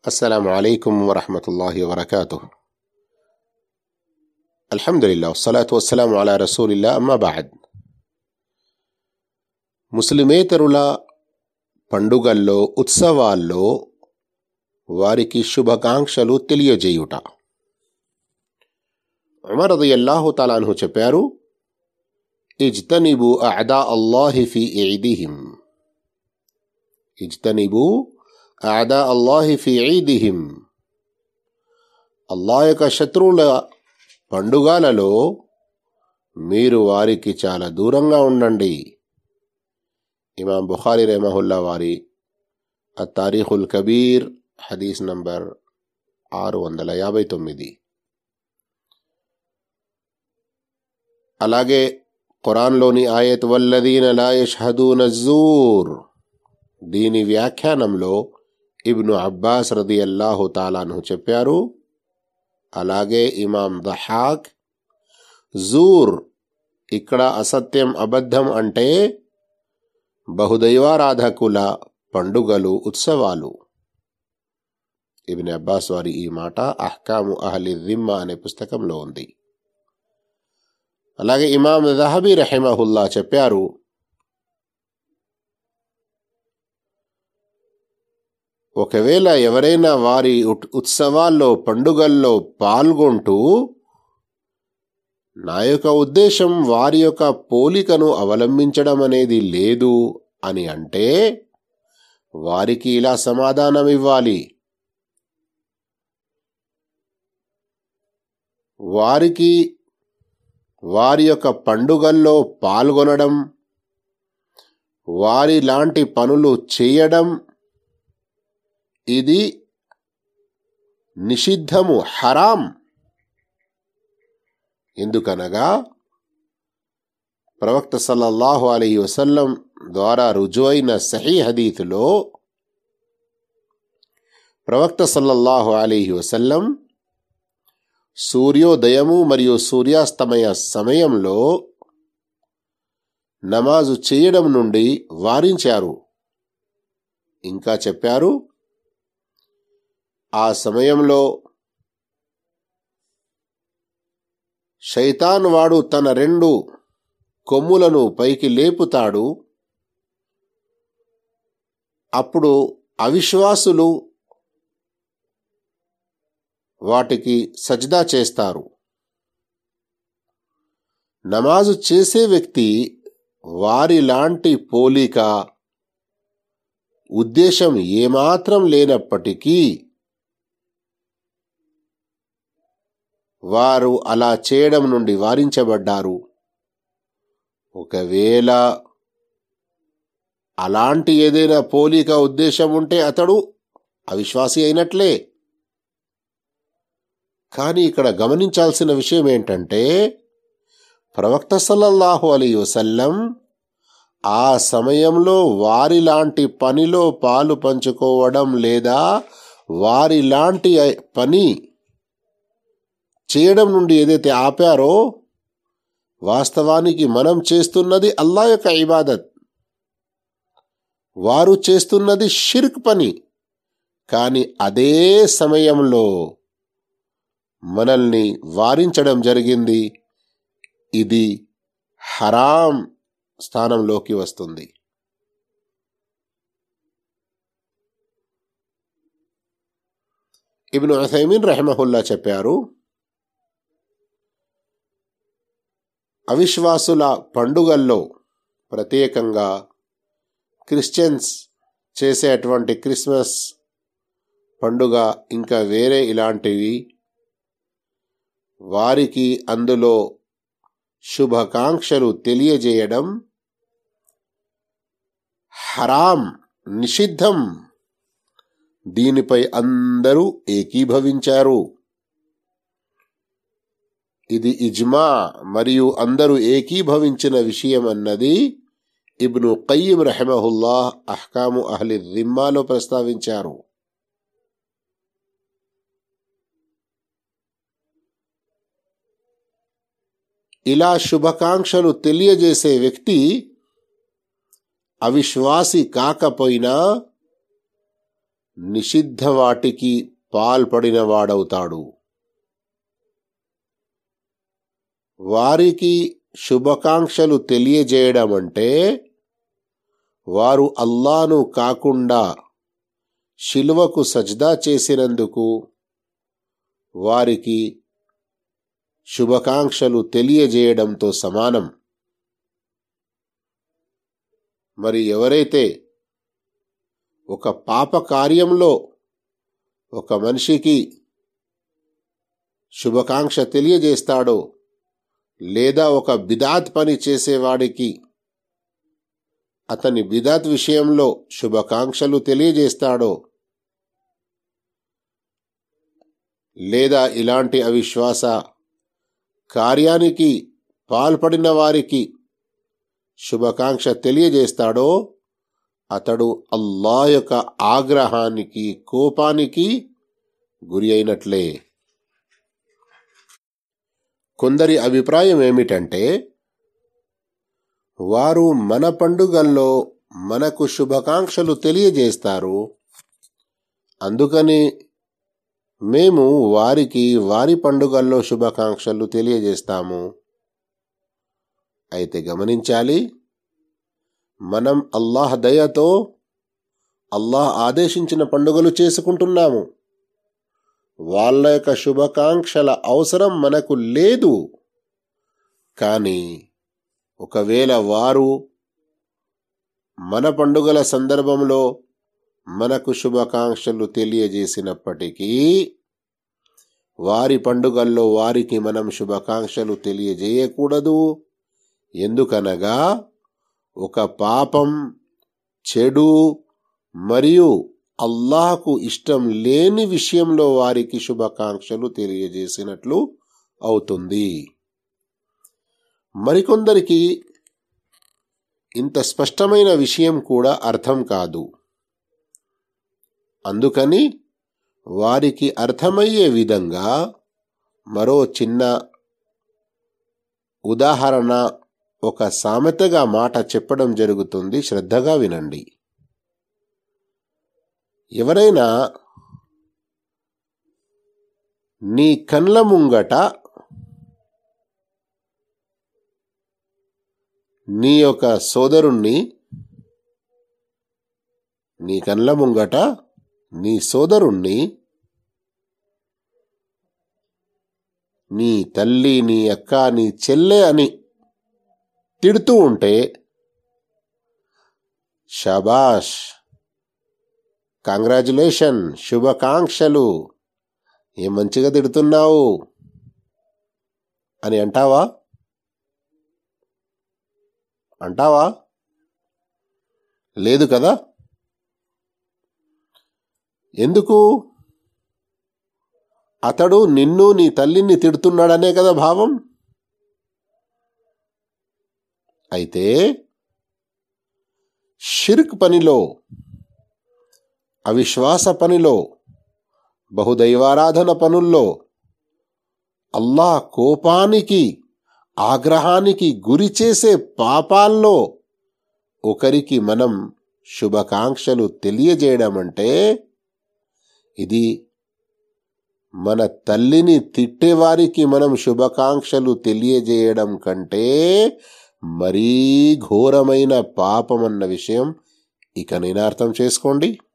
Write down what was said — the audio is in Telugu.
السلام عليكم ورحمة الله وبركاته الحمد لله والصلاة والسلام على رسول الله أما بعد ముస్లిమేతరుల పండుగల్లో ఉత్సవాల్లో వారికి శుభాకాంక్షలు తెలియజేయుట ఉమర్ రదియల్లాహు తాలాన్హు చెప్పారు ఇజ్తనిబు అదా అల్లాహి ఫి ఈదిహిం ఇజ్తనిబు అదా అల్లాహి ఫి ఈదిహిం అల్లాహ్ యొక్క శత్రువుల పండుగలలో మీరు వారికి చాలా దూరంగా ఉండండి ఇమాం బుఖారి రెహమహుల్లా వారి తారీఖుల్ కబీర్ హదీస్ నంబర్ ఆరు వందల యాభై తొమ్మిది అలాగే ఖురాన్లోని ఆయత్ వల్లదీన లా యష్హదూన జూర్ దీని వ్యాఖ్యానంలో ఇబ్ను అబ్బాస్ రది అల్లాహు తాలాను చెప్పారు అలాగే ఇమాం దహాక్ జూర్ ఇక్కడ అసత్యం అబద్ధం అంటే బహుదైవారాధకుల పండుగలు ఉత్సవాలు ఇబిన్ అబ్బాస్ వారి ఈ మాట అహ్కాము అహలి దిమ్మ అనే పుస్తకంలో ఉంది అలాగే ఇమాం దహబీ రహిమహుల్లా చెప్పారు ఒకవేళ ఎవరైనా వారి ఉత్సవాల్లో పండుగల్లో పాల్గొంటూ నా యొక్క ఉద్దేశం వారి యొక్క పోలికను అవలంబించడం అనేది లేదు అని అంటే వారికి ఇలా సమాధానం ఇవ్వాలి వారికి వారి యొక్క పండుగల్లో పాల్గొనడం వారి లాంటి పనులు చేయడం ఇది నిషిద్ధము హరాం ఎందుకనగా ప్రవక్త సల్లల్లాహు అలీ వసల్లం ద్వారా రుజువైన సహీ హదీతులో ప్రవక్త సల్లల్లాహు అలీ వసల్లం సూర్యోదయము మరియు సూర్యాస్తమయ సమయంలో నమాజు చేయడం నుండి వారించారు ఇంకా చెప్పారు ఆ సమయంలో శైతాన్ వాడు తన రెండు కొమ్ములను పైకి లేపుతాడు అప్పుడు అవిశ్వాసులు వాటికి సజ్దా చేస్తారు నమాజు చేసే వ్యక్తి వారి లాంటి పోలిక ఉద్దేశం ఏమాత్రం లేనప్పటికీ వారు అలా చేయడం నుండి వారించబడ్డారు ఒకవేళ అలాంటి ఏదైనా పోలిక ఉద్దేశం ఉంటే అతడు అవిశ్వాసి అయినట్లే కానీ ఇక్కడ గమనించాల్సిన విషయం ఏంటంటే ప్రవక్త సల్లల్లాహు అలీ వసల్లం ఆ సమయంలో వారి లాంటి పనిలో పాలు పంచుకోవడం లేదా వారి లాంటి పని చేయడం నుండి ఏదైతే ఆపారో వాస్తవానికి మనం చేస్తున్నది అల్లా యొక్క ఇబాదత్ వారు చేస్తున్నది షిర్క్ పని కానీ అదే సమయంలో మనల్ని వారించడం జరిగింది ఇది హరాం స్థానంలోకి వస్తుంది ఇబ్ను అసైమీన్ రెహమహుల్లా చెప్పారు అవిశ్వాసుల పండుగల్లో ప్రత్యేకంగా క్రిస్టియన్స్ చేసేటువంటి క్రిస్మస్ పండుగ ఇంకా వేరే ఇలాంటివి వారికి అందులో శుభాకాంక్షలు తెలియజేయడం హరాం నిషిద్ధం దీనిపై అందరూ ఏకీభవించారు ఇది ఇజ్మా మరియు అందరూ ఏకీభవించిన విషయం అన్నది ఇబ్ను కయ్యం రెహమహుల్లా అహ్కాము అహ్లి దిమ్మాలో ప్రస్తావించారు ఇలా శుభాకాంక్షలు తెలియజేసే వ్యక్తి అవిశ్వాసి కాకపోయినా నిషిద్ధ వాటికి పాల్పడిన వాడవుతాడు వారికి శుభాకాంక్షలు తెలియజేయడం అంటే వారు అల్లాను కాకుండా శిలువకు సజ్దా చేసినందుకు వారికి శుభాకాంక్షలు తెలియజేయడంతో సమానం మరి ఎవరైతే ఒక పాప కార్యంలో ఒక మనిషికి శుభాకాంక్ష తెలియజేస్తాడో లేదా ఒక బిదాత్ పని చేసేవాడికి అతని బిదాత్ విషయంలో శుభాకాంక్షలు తెలియజేస్తాడో లేదా ఇలాంటి అవిశ్వాస కార్యానికి పాల్పడిన వారికి శుభాకాంక్ష తెలియజేస్తాడో అతడు అల్లా యొక్క ఆగ్రహానికి కోపానికి గురి అయినట్లే కొందరి అభిప్రాయం ఏమిటంటే వారు మన పండుగల్లో మనకు శుభాకాంక్షలు తెలియజేస్తారు అందుకని మేము వారికి వారి పండుగల్లో శుభాకాంక్షలు తెలియజేస్తాము అయితే గమనించాలి మనం అల్లాహ్ దయతో అల్లాహ్ ఆదేశించిన పండుగలు చేసుకుంటున్నాము వాళ్ళ యొక్క శుభాకాంక్షల అవసరం మనకు లేదు కానీ ఒకవేళ వారు మన పండుగల సందర్భంలో మనకు శుభాకాంక్షలు తెలియజేసినప్పటికీ వారి పండుగల్లో వారికి మనం శుభాకాంక్షలు తెలియజేయకూడదు ఎందుకనగా ఒక పాపం చెడు మరియు అల్లాహకు ఇష్టం లేని విషయంలో వారికి శుభాకాంక్షలు తెలియజేసినట్లు అవుతుంది మరికొందరికి ఇంత స్పష్టమైన విషయం కూడా అర్థం కాదు అందుకని వారికి అర్థమయ్యే విధంగా మరో చిన్న ఉదాహరణ ఒక సామెతగా మాట చెప్పడం జరుగుతుంది శ్రద్ధగా వినండి ఎవరైనా నీ కళ్ళ ముంగట నీ యొక్క సోదరుణ్ణి నీ కళ్ళ ముంగట నీ సోదరుణ్ణి నీ తల్లి నీ అక్క నీ చెల్లె అని తిడుతూ ఉంటే షబాష్ కంగ్రాచులేషన్ శుభాకాంక్షలు ఏ మంచిగా తిడుతున్నావు అని అంటావా అంటావా లేదు కదా ఎందుకు అతడు నిన్ను నీ తల్లిని తిడుతున్నాడనే కదా భావం అయితే షిర్క్ పనిలో అవిశ్వాస పనిలో బహుదైవారాధన పనుల్లో అల్లా కోపానికి ఆగ్రహానికి గురి చేసే పాపాల్లో ఒకరికి మనం శుభాకాంక్షలు తెలియజేయడం అంటే ఇది మన తల్లిని తిట్టేవారికి మనం శుభాకాంక్షలు తెలియజేయడం కంటే మరీ ఘోరమైన పాపం అన్న విషయం ఇకనైనా అర్థం చేసుకోండి